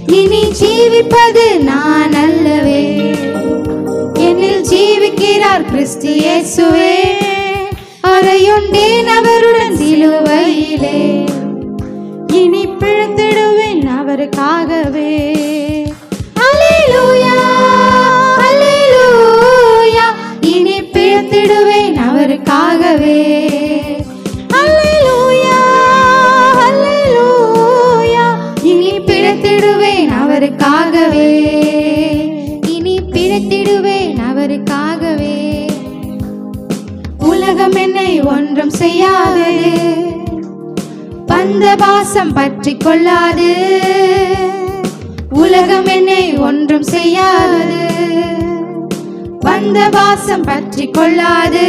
இனி ஜீவிப்பது நான் அல்லவே என்னில் ஜீவிக்கிறார் கிறிஸ்து இயேசுவே அறையுண்டேன் அவருடன் சிலுவையிலே இனி பிழைத்திடுவேன் அவருக்காகவே அல்லேலூயா அல்லேலூயா இனி பிழைத்திடுவேன் அவருக்காகவே அல்லேலூயா அல்லேலூயா இனி பிழைத்திடுவேன் அவருக்காகவே இனி பிழைத்திடுவேன் அவருக்காகவே உலகம் என்னை ஒன்றும் செய்யாது பந்த பாசம் பற்றி கொள்ளாது உலகம் என்னை ஒன்றும் செய்யாது பந்த பாசம் பற்றி கொள்ளாது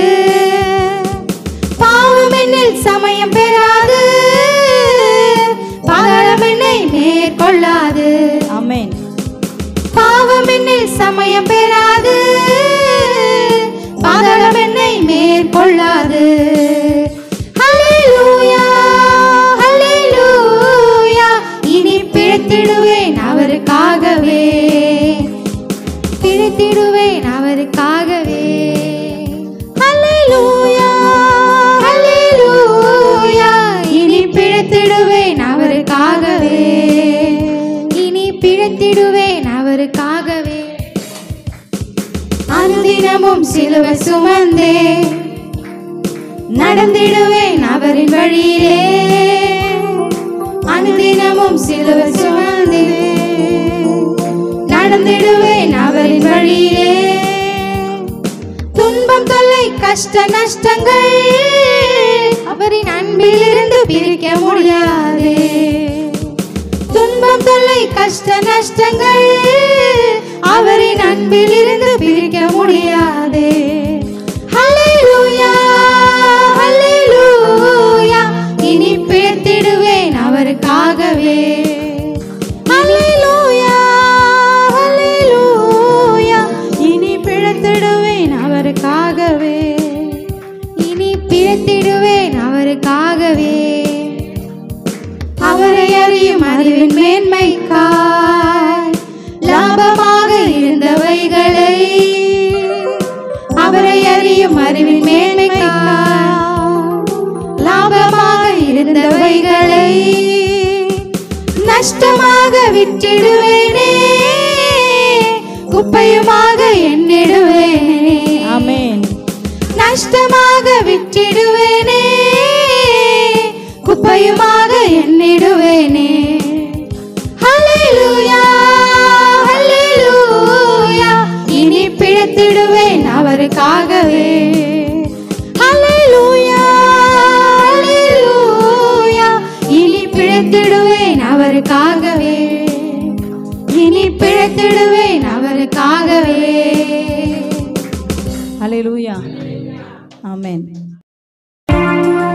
பாவம் என்னில் சமயம் பெறாது பாவம் என்னை மேற்கொள்ளாது ஆமென் பாவம் என்னில் சமயம் பெறாது பாதளம் என்னை மேற்கொள்ளாது ஹல்லேலூயா ஹல்லேலூயா இனி பிழைத்திடுவேன் அவருக்காகவே பிழைத்திடுவேன் அவருக்காகவே ஹல்லேலூயா ஹல்லேலூயா இனி பிழைத்திடுவேன் அவருக்காகவே இனி பிழைத்திடுவேன் அவருக்காகவே அனுதினமும் சிலுவை சுமந்தே நடந்திடுவேன் அவரின் வழியிலே அனுதினமும் சிலுவை சுமந்தே நடந்திடுவேன் அவரின் வழியிலே துன்பம் தொல்லை கஷ்ட நஷ்டங்கள் அவரின் அன்பிலிருந்து பிரிக்க முடியாதே துன்பம் தொல்லை கஷ்ட நஷ்டங்கள் அவரின் அன்பிலிருந்து பிரிக்க முடியாதே ஹல்லேலூயா ஹல்லேலூயா இனி பிழைத்திடுவேன் அவருக்காகவே ஹல்லேலூயா ஹல்லேலூயா இனி பிழைத்திடுவேன் அவருக்காகவே இனி பிழைத்திடுவேன் அவருக்காகவே அவரை அறியும் அறிவின் மேன்மைக்காய் லாபமாக இருந்தவைகளை அவரை அறியும் அறிவின் மேன்மைக்காய் லாபமாக இருந்தவைகளை நஷ்டமாக விற்றிடுவேனே குப்பையுமாக எண்ணிடுவேனே ஆமென் நஷ்டமாக விற்றிடுவேனே குப்பையுமாக எண்ணிடுவேனே ஹல்லேலூயா ஹல்லேலூயா இனி பிழைத்திடுவேன் அவருக்காகவே ஹல்லேலூயா ஹல்லேலூயா இனி பிழைத்திடுவேன் அவருக்காகவே இனி பிழைத்திடுவேன் அவருக்காகவே ஹalleluya ஆமென்